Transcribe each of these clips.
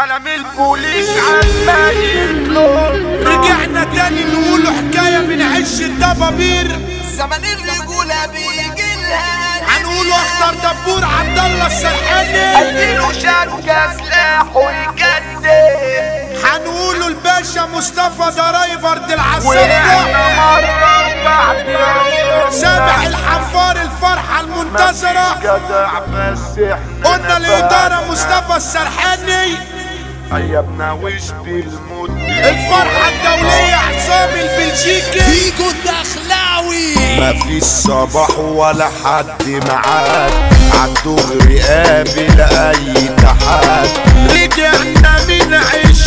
قلم البوليس عمال يطلب رجعنا تاني نقول حكاية من عش الدبابير زمن الرجولة بيجي لها هنقول اخطر دبور عبد الله السرحاني اديله شنكة سلاح ويكدب هنقوله الباشا مصطفى ضرايب ارض العسافة وقعنا مرة وبعد يوم سامح الحفار الفرحة المنتظرة جدع بس احنا قلنا الإدارة مصطفى السرحاني ايامنا وش بالموت الفرحة الدولية عصام البلجيكي فيجو الدخلاوي مفيش صباح ولا حد معاك عالدغري قابل اي تحدي رجعنا من عش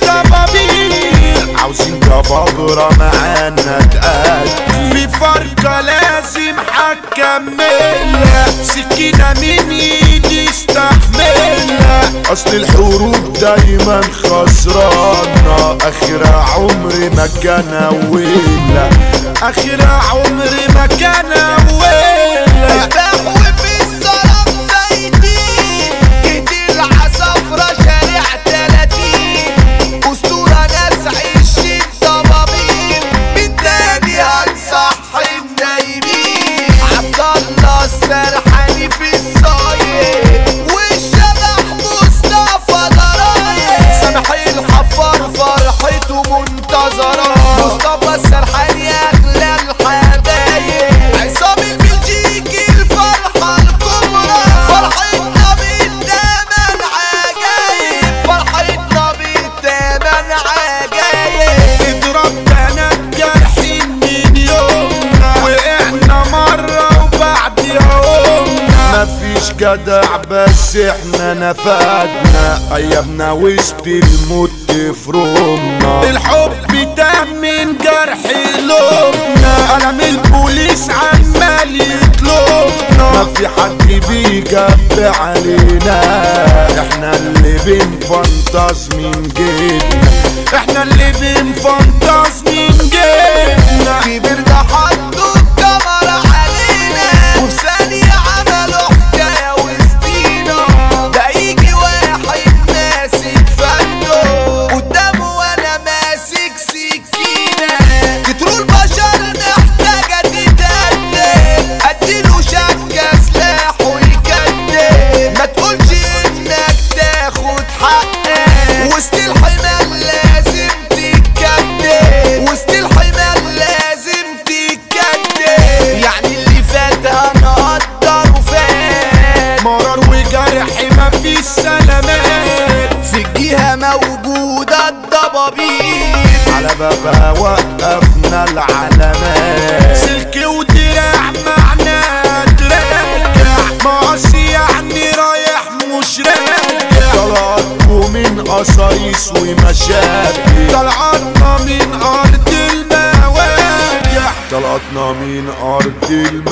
الدبابير عاوزين جبابرة معانا تقدي في فرقة لازم هكملها سكينة من ايدي استحملها اصل الحروب دايما خسرانة اخرها عمري ما كان اولها اخرها عمري ما كان اولها بحوي في الصرف زيتين جيت العصافرة شارع تلاتين أسطورة ناس عيش الضبابير من تاني هنصح النايمين عبد الله السرحاني في الصايد والشبح مصطفى ضرايب سامح الحفار فرحته منتظرة مصطفى السرحاني أغلى الحبايب عصام البلجيكي الفرحة الكبرى فرحتنا بالتمن عجايب فرحتنا بالتمن عجايب اتربنا بجرحين من يومنا وقعنا مرة وبعد يومنا مفيش جدع بس احنا نفدنا ايامنا وسط الموت تفرمنا الحب ده من جرح لبنا قلم البوليس عمال يطلبنا ما في حد بيجب علينا احنا اللي بنفنطز من جيبنا احنا اللي بنفنطز من جيبنا كبرنا حطوا الكاميرا علينا وفي ثانية عملوا حكاية وسطينا ده يجي واحد ماسك فنه قدامه وانا ماسك سكينة كتروا البشر محتاجة تتقدم اديله شكة سلاح ويكدب ما تقولش انك تاخد حقك وسط الحمال لازم تتكدب وسط الحمال لازم تتكدب يعني اللي فات هنقدر وفات مرار وجرح مفيش سلامات في الجهة موجودة الضبابير على بابها وقفنا العلامات سلك ودراع معنا تراجع مقص يعني رايح مش راجع طلعتكوا من قصايص ومشاكل طلعتنا من ارض المواجع طلعتنا من ارض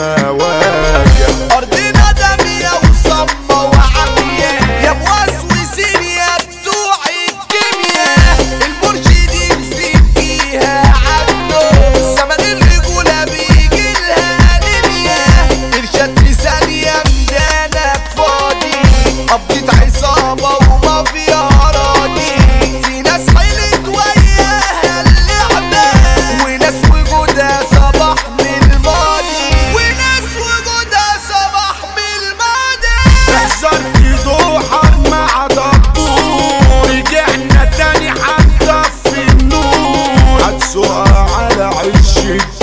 المواجع أرضنا دمية وصمة وعمية يا موسوسين يا بتوع الكيمياء المرشدين فيها عنده زمن الرجولة بيجي لها انيميا إرشاد في ثانية مدانك فاضي قبضة عصابة ومافيا أراضي في ناس حيلت وياها اللعبة وناس وجودها صباح من الماضي وناس وجودها صباح من الماضي احذرت دوحر مع دبور رجعنا تاني هنطفي النور هتسوقها على عش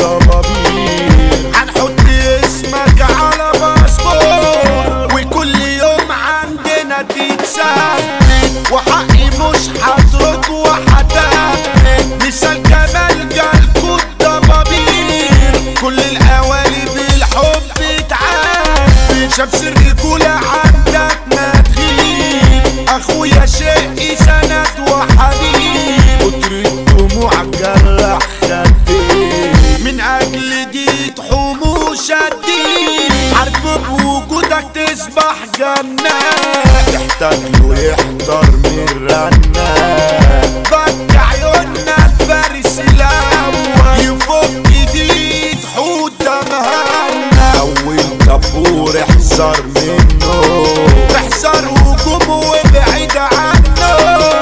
الضبابير هنحط اسمك على باسبور وكل يوم عندنا تتثبت وحقي مش هترك وهتثبت مثال جمال جالكوا الضبابير كل القوالي بالحب تعبت شمس الرجولة عندك ما تغيب اخويا شقي سند وحبيب كتر الدموع جرح خدي من اجل دي تحوم وشديد حرب بوجودك تصبح جنة يحتاج له يحضر من رنا بك عيوننا الفارس الاول يفك دي تحوط دمهنا اول دبور احذر منه احذر هجوم وابعد عنه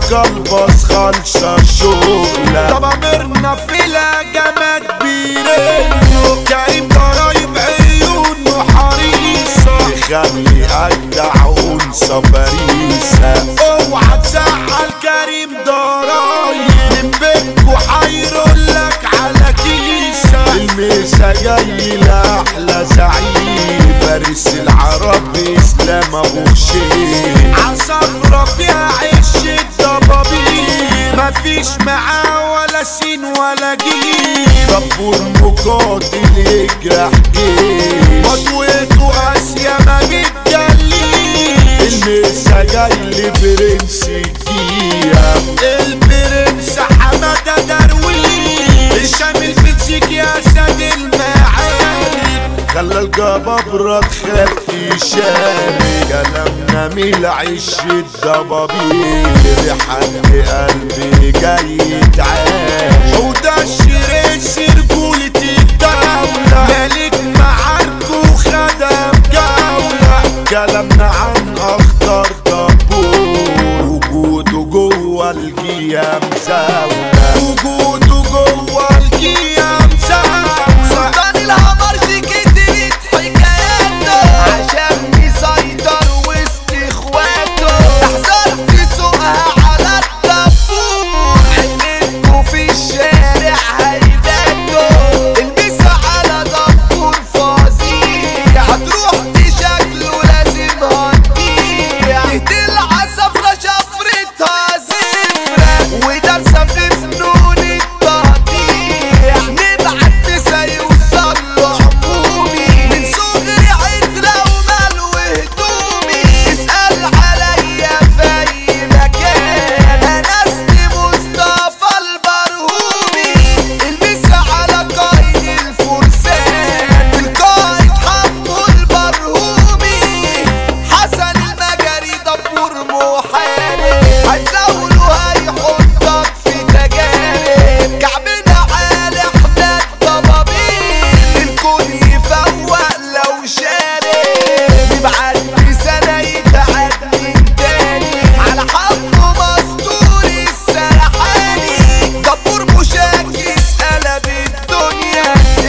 مقلبص خالصة شغلة طب امرنا في لجمات بيرنو كريم ضرايب عيونه حريصة تخلي أجدع أنثى فريسة اوعى تزعل كريم ضرايب من بيتكو حيرولك على كيسة الميسا جاي لأحلى زعيم فارس العرب إسلام أبو خشيم عصفرة فيها عش الضبابير مفيش معاه ولا سين ولا جيم دبور مقاتل يجرح جيش مضويته قاسية ما بتجليش الميسا جاي لبرنس الجيام البرنس حمادة درويش الشامل بتزيك يا سيد المعارك خلى الجبابرة تخاف تشارك كلامنا ميل عش الضبابير لحد قلبي جاي يتعاش وده الشريس رجولة الدولة ملك معاركه وخدم جولة كلامنا عن اخطر دبور وجوده جوه القيام زاوية وجوده جوه القيام زاوية سلطان الهمرجي كترت حكاياته عشان يسيطر وسط اخواته احذر تسوقها على الدبور عينيكوا في الشارع هيباتوا المسا على دبور فظيع هتروح تشكله لازم هتبيع تهدي عصفرة شفرتها زفرة ودارسة في فنون التقطيع نبعت نسا يوصل له عمومي من صغري عترة ومال وهدومي اسأل عليا في أي مكان أنا اسمي مصطفى البرهومي المسا على قايد الفرسان القائد حمو البرهومي حسن المجاري دبور محارب هتزاوله هيحطك في تجارب كعبنا عالي احنا الضبابيل الكون يفوق لو شارب نبعت رسالة يتعدي تاني على حمو مستور السرحاني دبور مشاكس قلب الدنيا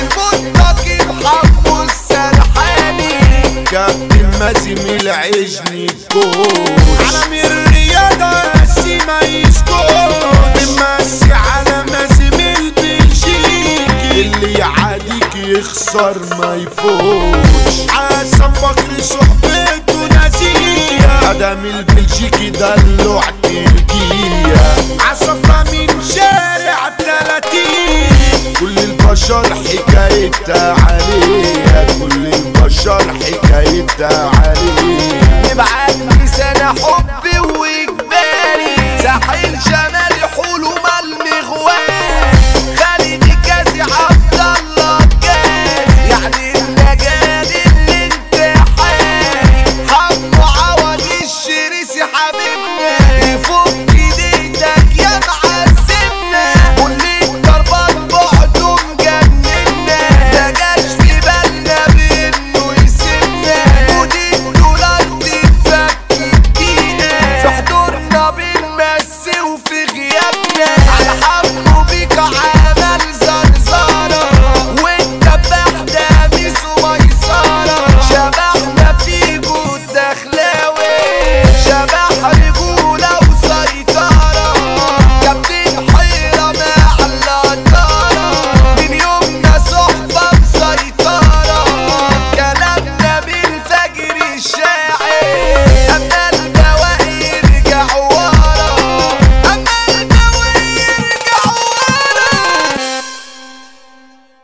المنتقم حمو السرحاني كابتن مازن العجن الكوش عالم الرياضة قاسي ما يسكت ممسي على مازم البلجيكي اللي يعاديك يخسر ما يفوش حسن بكر صحبته نزيهة قدم البلجيكي دلوع تركيا عصفرة من شارع تلاتين كل البشر حكايتها عليها كل البشر حكايتها عليها نبعت رسالة حب